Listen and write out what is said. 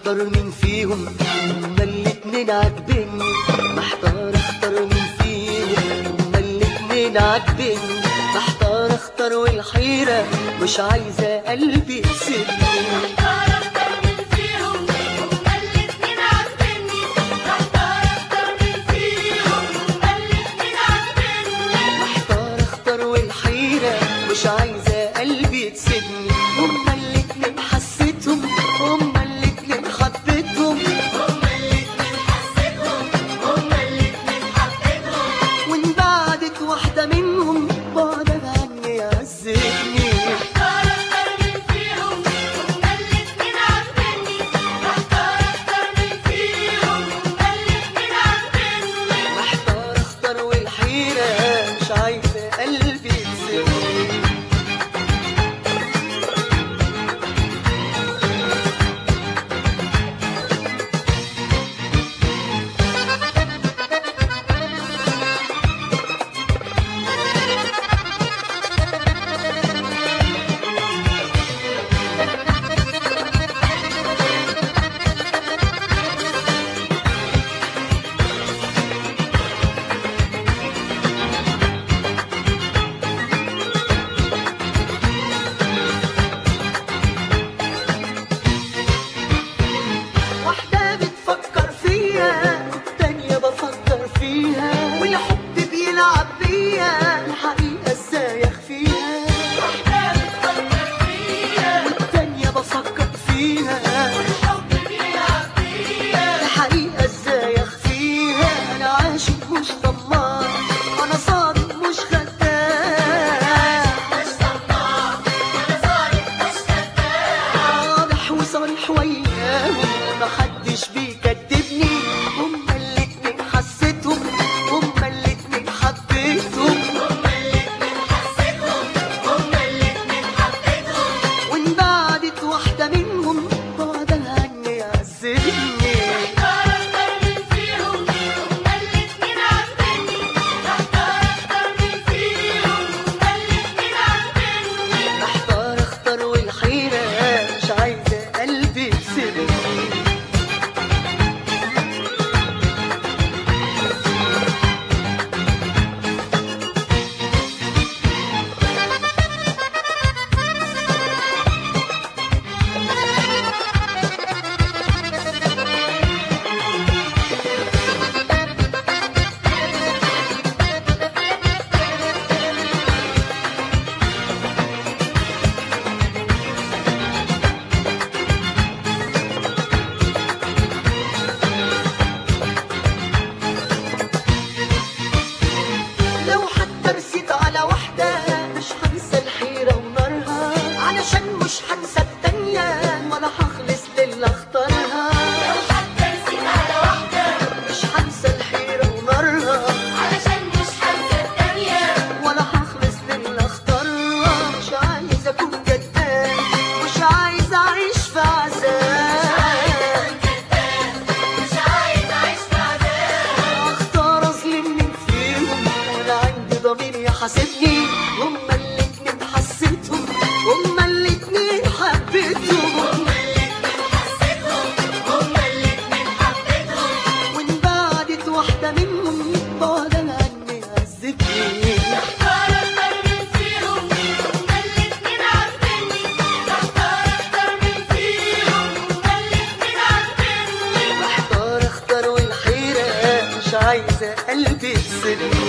اختار مين فيهم هما الاتنين عاجبني محتار اختار مين فيهم هما الاتنين عاجبني محتار اختار والحيرة مش عايزة قلبي يسيبني محتار اختار مين فيهم هما الاتنين عاجبني محتار اختار مين فيهم هما الاتنين عاجبني محتار اختار والحيرة مش عايزة قلبي تسيبني هما الاتنين حسيتهم هما الاتنين حبيتهم هما الاتنين حسيتهم هما الاتنين حبيتهم وان بعدت واحدة منهم بعدك عني عذبني محتار اختار مين فيهم هما الاتنين عاجبني محتار اختار مين فيهم هما الاتنين عاجبني محتار اختار والحيرة مش عايزة قلبي تسيبني واحدة بتفكر فيا والتانية بفكر فيها والحب بيلعب بيا الحقيقة ازاي اخفيها واحدة بتفكر فيا والتانية بفكر فيها والحب بيلعب بيا الحقيقة ازاي اخفيها انا عاشق مش طماع انا صادق مش خداع مش طماع ولا صارت مش كداب واضح وصريح وياهم محدش بيكدبني هما الاتنين حسيتهم هما الاتنين حبيتهم هما الاتنين حسيتهم هما الاتنين حبيتهم وان بعدت واحدة منهم بعدها عني عذبني محتار اختار مين فيهم هما الاتنين عاجبني محتار اختار مين فيهم هما الاتنين عاجبني محتار اختار والحيرة مش عايزة قلبي يسيبني لو حتى رسيت على واحدة مش هنسى الحيرة ونارها علشان مش هنسى التانية ولا هخلص للي اختارها لو حتى رسيت على واحدة مش هنسى الحيرة ونارها علشان مش هنسى التانية ولا هخلص للي اختارها مش عايز اكون كداب مش عايز اعيش في عذاب مش عايز اعيش في عذاب اختار اظلم مين فيهم وانا عندي ضمير يحاسبني هما الاتنين حسيتهم هما الاتنين حبيتهم هما الاتنين حسيتهم هما الاتنين حبيتهم وان بعدت واحدة منهم بعدا عني عذبني محتار اختار مين فيهم هما الاتنين عاجبني محتار اختار مين فيهم هما الاتنين عاجبني محتار اختار والحيرة مش عايزة قلبي يسيبني